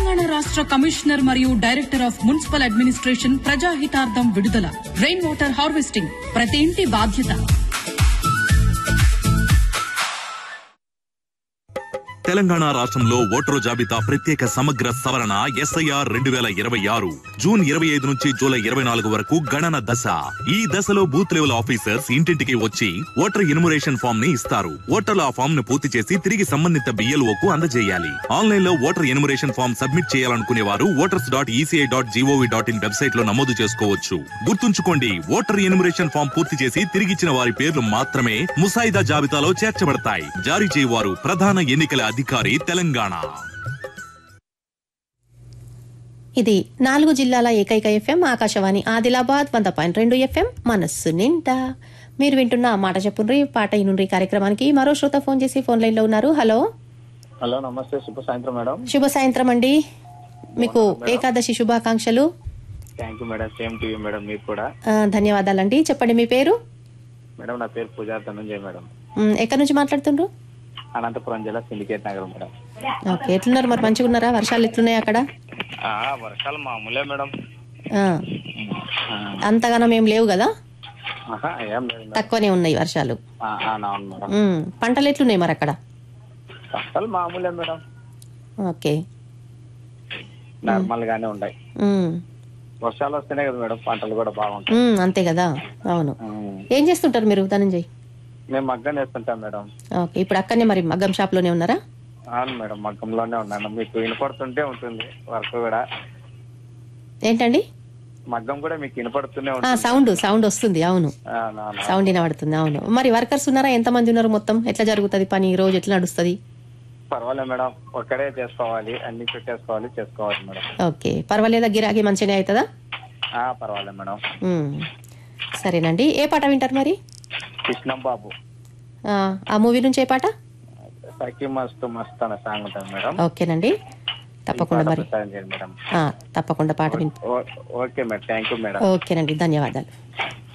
తెలంగాణ రాష్ట్ర కమిషనర్ మరియు director of municipal administration ప్రజాహితార్థం విడుదల రెయిన్ వాటర్ హార్వెస్టింగ్ ప్రతి ఇంటి బాధ్యత తెలంగాణ రాష్ట్రంలో ఓటరు జాబితా ప్రత్యేక సమగ్ర సవరణ ఎస్ఐఆర్ రెండు వేల ఇరవై ఆరు జూన్ ఇరవై ఐదు నుంచి జూలై ఇరవై నాలుగు వరకు గణన దశ ఈ దశలో బూత్ లెవెల్ ఆఫీసర్స్ ఇంటింటికి వచ్చి ఓటర్ ఇనుమరేషన్ ఫామ్ ని ఇస్తారు ఓటర్లు ఆ ఫామ్ ను పూర్తి చేసి తిరిగి సంబంధిత బిఎల్ఓ కు అందజేయాలి ఆన్లైన్ లో ఓటర్ ఎనుమరేషన్ ఫామ్ సబ్మిట్ చేయాలనుకునే వారు voters dot ECI dot GOV dot in website లో నమోదు చేసుకోవచ్చు గుర్తుంచుకోండి ఓటర్ ఎనుమరేషన్ ఫామ్ పూర్తి చేసి తిరిగిచ్చిన వారి పేర్లు మాత్రమే ముసాయిదా జాబితాలో చేర్చబడతాయి జారీ చేయవారు ప్రధాన ఎన్నికల అధికారి తెలంగాణ ఇది నాలుగు జిల్లాల ఏకైక ఎఫ్ఎం ఆకాశవాణి ఆదిలాబాద్ వంద పాయింట్ రెండు ఎఫ్ఎం మనస్సు నిండా మీరు వింటున్న మాట చెప్పుండ్రి పాట ఇనుండ్రి కార్యక్రమానికి మరో శ్రోత ఫోన్ చేసి ఫోన్ లైన్ లో ఉన్నారు హలో హలో నమస్తే శుభ సాయంత్రం మేడం శుభ సాయంత్రం అండి మీకు ఏకాదశి శుభాకాంక్షలు thank you madam same to you madam మీకు కూడా ఆ, ధన్యవాదాలండి చెప్పండి మీ పేరు మేడం నా పేరు పూజా ధనంజయ్ మేడం మ్, ఎక్కడి నుంచి మాట్లాడుతుండ్రు అనంతపురం జిల్లా సిండికేట్ నగర్ మేడం ఓకే ఎట్లున్నారు మరి మంచిగా ఉన్నారా వర్షాలు ఎట్లున్నాయి అక్కడ ఆ, వర్షాలు మామూలే మేడం ఆ, ఆ, అంతగానం ఏం లేవు కదా ఆహా, ఏం లేదు మేడం తక్కువనే ఉన్నాయి వర్షాలు ఆ, ఆ, అవును మేడం మ్, పంటలు ఎట్లున్నాయి మరి అక్కడ వర్షాలు మామూలే మేడం ఓకే నార్మల్ గానే ఉంటాయి మ్, వర్షాలు వస్తేనే కదా మేడం పంటలు కూడా బాగుంటాయి మ్, అంతే కదా అవును ఉమ్, ఏం చేస్తుంటారు మీరు ధనంజయ్ మేము మగ్గం వేస్తుంటాం మేడం ఓకే ఇప్పుడు అక్కడనే మరి మగ్గం షాప్లోనే ఉన్నారా అవును మేడం మగ్గంలోనే ఉన్నాను మీకు వినపడుతుంటే ఉంటుంది వర్క్ కూడా ఏంటండి మగ్గం కూడా మీకు వినపడుతూనే ఆ, ఉంటుంది సౌండ్ సౌండ్ వస్తుంది అవును అవును, అవును. సౌండ్ వినబడుతుంది అవును మరి వర్కర్స్ ఉన్నారా ఎంతమంది ఉన్నారు మొత్తం ఎట్లా జరుగుతుంది పని రోజు ఎట్లా నడుస్తుంది పర్వాలేదు మేడం ఒక్కడే చేసుకోవాలి అన్ని పెట్టేసుకోవాలి చేసుకోవాలి మేడం ఓకే పర్వాలేదా గిరాకీ మంచిగానే అవుతుందా ఆ, పర్వాలేదు మేడం మ్, సరేనండి ఏ పాట వింటారు మరి కృష్ణం బాబు ఆ, ఆ మూవీ నుంచి ఏ పాట సఖి మస్తు మస్తు అనే సాంగ్ ఉంటుంది మేడం ఓకేనండి తప్పకుండా ఈ పాట మరి ప్రసారం చేయండి మేడం ఆ, తప్పకుండా పాట విన్ ఓ- okay madam thank you madam ఓకేనండి ధన్యవాదాలు